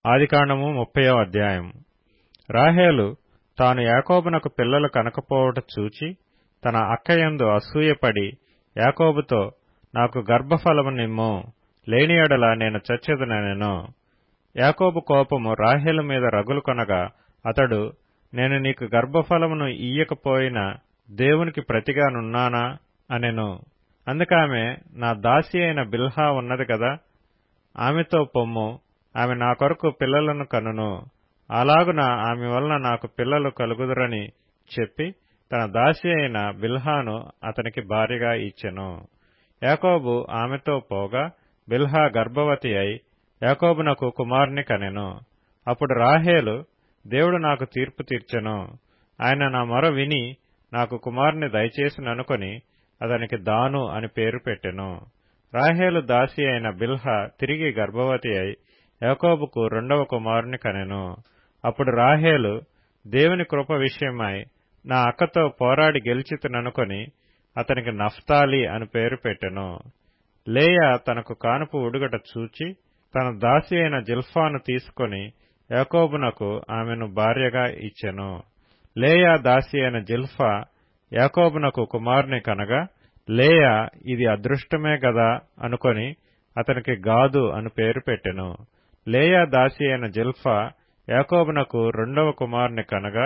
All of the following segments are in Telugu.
ఆదికాండము ముప్పయో అధ్యాయం రాహేలు తాను యాకోబునకు పిల్లలు కనకపోవట చూచి తన అక్కయందు అసూయపడి యాకోబుతో నాకు గర్భఫలము నిమ్ము లేని ఎడల నేను చచ్చెదనెను యాకోబు కోపము రాహేలు మీద రగులు కొనగా అతడు నేను నీకు గర్భఫలమును ఇయ్యకపోయినా దేవునికి ప్రతిగానున్నానా అనెను అందుకామె నా దాసి అయిన బిల్హా ఉన్నది కదా ఆమెతో పొమ్ము ఆమె నా కొరకు పిల్లలను కనును అలాగున ఆమె వలన నాకు పిల్లలు కలుగుదురని చెప్పి తన దాసి అయిన బిల్హాను అతనికి భార్యగా ఇచ్చెను యాకోబు ఆమెతో పోగా బిల్హా గర్భవతి అయి యాకోబునకు కుమారుని కనెను అప్పుడు రాహేలు దేవుడు నాకు తీర్పు తీర్చెను ఆయన నా మొర విని నాకు కుమారుని దయచేసిననుకొని అతనికి దాను అని పేరు పెట్టెను రాహేలు దాసి అయిన బిల్హా తిరిగి గర్భవతి అయి యాకోబుకు రెండవ కుమారుని కనెను అప్పుడు రాహేలు దేవుని కృప విషయమై నా అక్కతో పోరాడి గెలిచితుననుకొని అతనికి నఫ్తాలి అని పేరు పెట్టెను లేయా తనకు కానుపు ఉడుగట చూచి తన దాసి అయిన జిల్ఫాను తీసుకొని యాకోబునకు ఆమెను భార్యగా ఇచ్చెను లేయా దాసి అయిన జిల్ఫా యాకోబునకు కుమారుని కనగా లేయా ఇది అదృష్టమే గదా అనుకొని అతనికి గాదు అని పేరు పెట్టెను లేయా దాసి అయిన జిల్ఫా యాకోబునకు రెండవ కుమారుని కనగా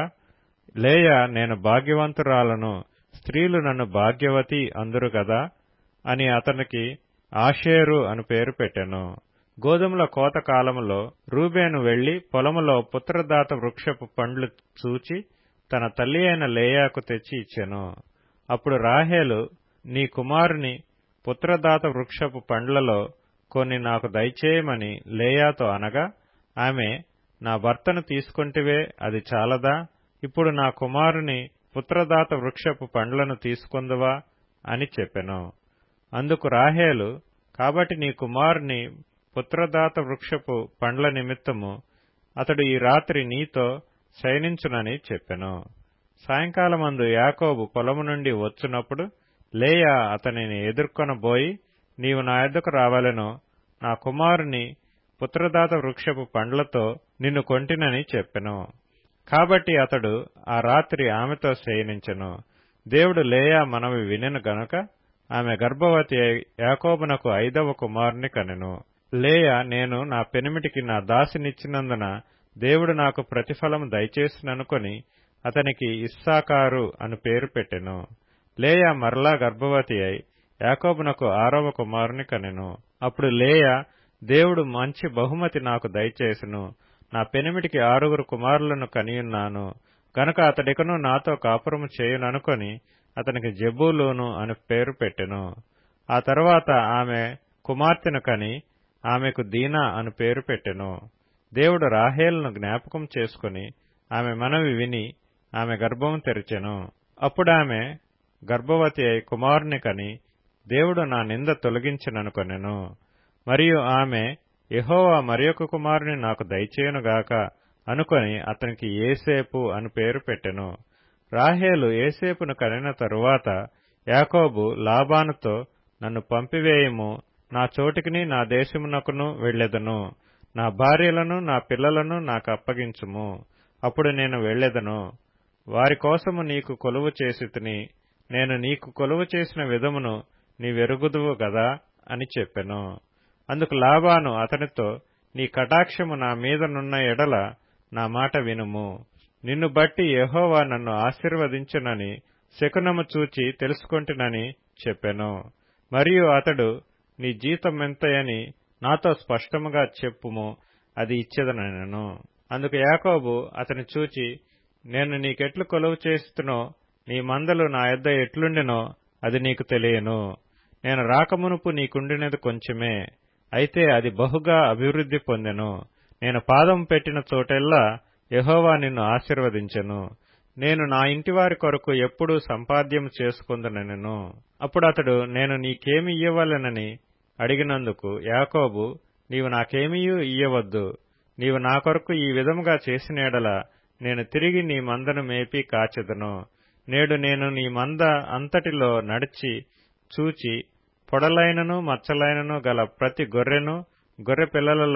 లేయా నేను భాగ్యవంతురాలను స్త్రీలు నన్ను భాగ్యవతి అందురు గదా అని అతనికి ఆషేరు అని పేరు పెట్టెను గోధుమల కోత కాలములో రూబేను వెళ్లి పొలములో పుత్రదాత వృక్షపు పండ్లు చూచి తన తల్లి అయిన లేయాకు తెచ్చి ఇచ్చెను అప్పుడు రాహేలు నీ కుమారుని పుత్రదాత వృక్షపు పండ్లలో కొన్ని నాకు దయచేయమని లేయాతో అనగా ఆమె నా భర్తను తీసుకుంటివే అది చాలదా ఇప్పుడు నా కుమారుని పుత్రదాత వృక్షపు పండ్లను తీసుకుందువా అని చెప్పెను అందుకు రాహేలు కాబట్టి నీ కుమారుని పుత్రదాత వృక్షపు పండ్ల నిమిత్తము అతడు ఈ రాత్రి నీతో శయనించునని చెప్పెను సాయంకాలమందు యాకోబు పొలము నుండి వచ్చునప్పుడు లేయా అతనిని ఎదుర్కొనబోయి నీవు నా ఎద్దకు రావాలెను నా కుమారుని పుత్రదాత వృక్షపు పండ్లతో నిన్ను కొంటినని చెప్పెను కాబట్టి అతడు ఆ రాత్రి ఆమెతో శయనించెను దేవుడు లేయా మనవి వినెను గనుక ఆమె గర్భవతి యాకోబునకు ఐదవ కుమారుని కనెను లేయా నేను నా పెనిమిటికి నా దాసినిచ్చినందున దేవుడు నాకు ప్రతిఫలం దయచేసిననుకొని అతనికి ఇస్సాకారు అని పేరు పెట్టెను లేయా మరలా గర్భవతి అయి యాకోబునకు ఆరవ కుమారుని కనెను అప్పుడు లేయా దేవుడు మంచి బహుమతి నాకు దయచేసును నా పెనిమిటికి ఆరుగురు కుమారులను కనియున్నాను గనుక అతడికను నాతో కాపురము చేయుననుకొని అతనికి జబ్బూలూను అని పేరు పెట్టెను ఆ తరువాత ఆమె కుమార్తెను కని ఆమెకు దీనా అని పేరు పెట్టెను దేవుడు రాహేల్ను జ్ఞాపకం చేసుకుని ఆమె మనవి విని ఆమె గర్భం తెరిచెను అప్పుడామె గర్భవతి అయి కుమారుని కని దేవుడు నా నింద తొలగించిననుకొనెను మరియు ఆమె యహోవా మరియొక కుమారుని నాకు దయచేయునుగాక అనుకొని అతనికి ఏసేపు అని పేరు పెట్టెను రాహేలు ఏసేపును కనిన తరువాత యాకోబు లాబానుతో నన్ను పంపివేయము నా చోటికిని నా దేశమునకును వెళ్లెదను నా భార్యలను నా పిల్లలను నాకు అప్పగించుము అప్పుడు నేను వెళ్లెదను వారి కోసము నీకు కొలువు చేసి నేను నీకు కొలువు చేసిన విధమును నీవెరుగుదువు గదా అని చెప్పెను అందుకు లాబాను అతనితో నీ కటాక్షము నా మీదనున్న ఎడల నా మాట వినుము నిన్ను బట్టి యహోవా నన్ను ఆశీర్వదించునని శకునము చూచి తెలుసుకొంటినని చెప్పెను మరియు అతడు నీ జీతం ఎంతయని నాతో స్పష్టముగా చెప్పుము అది ఇచ్చేదనను అందుకు యాకోబు అతని చూచి నేను నీకెట్లు కొలువు చేస్తునో నీ మందలు నా యొద్ద ఎట్లుండెనో అది నీకు తెలియను నేను రాకమునుపు నీకుండినది కొంచెమే అయితే అది బహుగా అభివృద్ధి పొందెను నేను పాదం పెట్టిన చోటెల్లా యహోవా నిన్ను ఆశీర్వదించెను నేను నా ఇంటివారి కొరకు ఎప్పుడూ సంపాద్యం చేసుకుందనెను అప్పుడు అతడు నేను నీకేమి ఇయ్యవలెనని అడిగినందుకు యాకోబు నీవు నాకేమీయూ ఇయ్యవద్దు నీవు నా కొరకు ఈ విధముగా చేసినేడల నేను తిరిగి నీ మందను మేపి కాచెదను నేడు నేను నీ మంద అంతటిలో నడిచి చూచి పొడలైనను మచ్చలైనను గల ప్రతి గొర్రెను గొర్రె పిల్లలలో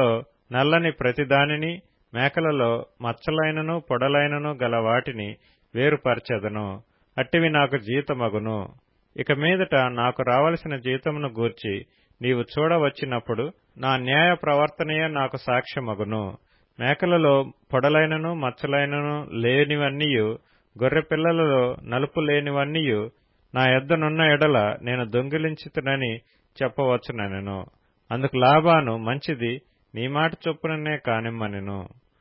నల్లని ప్రతిదానిని మేకలలో మచ్చలైనను పొడలైనను గల వాటిని వేరుపరచెదను అట్టివి నాకు జీతమగును ఇక మీదట నాకు రావలసిన జీతమును గూర్చి నీవు చూడవచ్చినప్పుడు నా న్యాయ ప్రవర్తనయే నాకు సాక్ష్యమగును మేకలలో పొడలైనను మచ్చలైనను లేనివన్నీయు గొర్రె పిల్లలలో నలుపు లేనివన్నీయు నా యొద్దనున్న ఎడల నేను దొంగిలించుతునని చెప్పవచ్చునెను అందుకు లాబాను మంచిది నీ మాట చొప్పుననే కానిమ్మనెను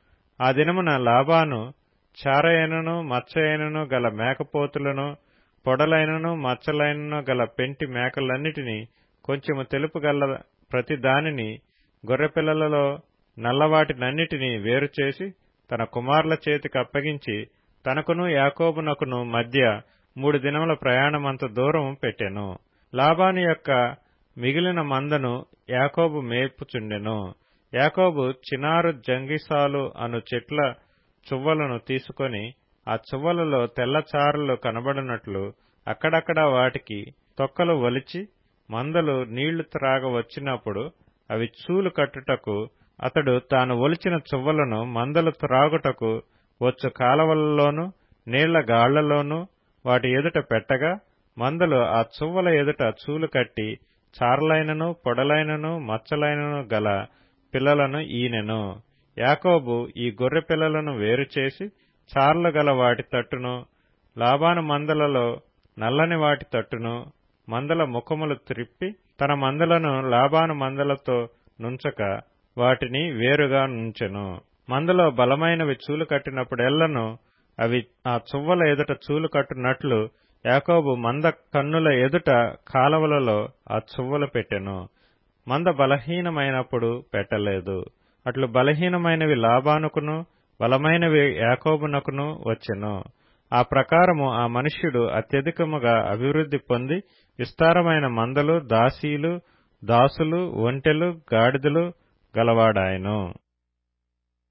ఆ దినమున లాబాను చారయనను మచ్చయనను గల మేకపోతులను పొడలైనను మచ్చలైనను గల పెంటి మేకలన్నిటినీ కొంచెము తెలుపు గల ప్రతి దానిని గొర్రెపిల్లలలో నల్లవాటినన్నిటినీ వేరుచేసి తన కుమారుల చేతికి అప్పగించి తనకును యాకోబునకును మధ్య మూడు దినముల ప్రయాణమంత దూరం పెట్టెను లాబాను యొక్క మిగిలిన మందను యాకోబు మేపుచుండెను యాకోబు చినారు జంగిసాలు అను చెట్ల చువ్వలను తీసుకొని ఆ చువ్వలలో తెల్లచారలు కనబడినట్లు అక్కడక్కడ వాటికి తొక్కలు వలిచి మందలు నీళ్లు త్రాగ వచ్చినప్పుడు అవి చూలు కట్టుటకు అతడు తాను ఒలిచిన చువ్వలను మందలు త్రాగుటకు వచ్చు కాలవలలోను నీళ్ల గాళ్లలోనూ వాటి ఎదుట పెట్టగా మందలు ఆ చువ్వల ఎదుట చూలు కట్టి చారలైనను పొడలైనను మచ్చలైనను గల పిల్లలను ఈనెను యాకోబు ఈ గొర్రె పిల్లలను వేరుచేసి చార్లు గల వాటి తట్టును లాబాను మందలలో నల్లని వాటి తట్టును మందల ముఖములు త్రిప్పి తన మందలను లాబాను మందలతో నుంచక వాటిని వేరుగా నుంచెను మందలో బలమైనవి చూలు కట్టినప్పుడెల్లను అవి ఆ చువ్వల ఎదుట చూలు కట్టునట్లు యాకోబు మంద కన్నుల ఎదుట కాలవలలో ఆ చువ్వలు పెట్టెను మంద బలహీనమైనప్పుడు పెట్టలేదు అట్లు బలహీనమైనవి లాబానుకును బలమైనవి యాకోబునకును వచ్చెను ఆ ప్రకారము ఆ మనుష్యుడు అత్యధికముగా అభివృద్ధి పొంది విస్తారమైన మందలు దాసీలు దాసులు ఒంటెలు గాడిదలు గలవాడాయను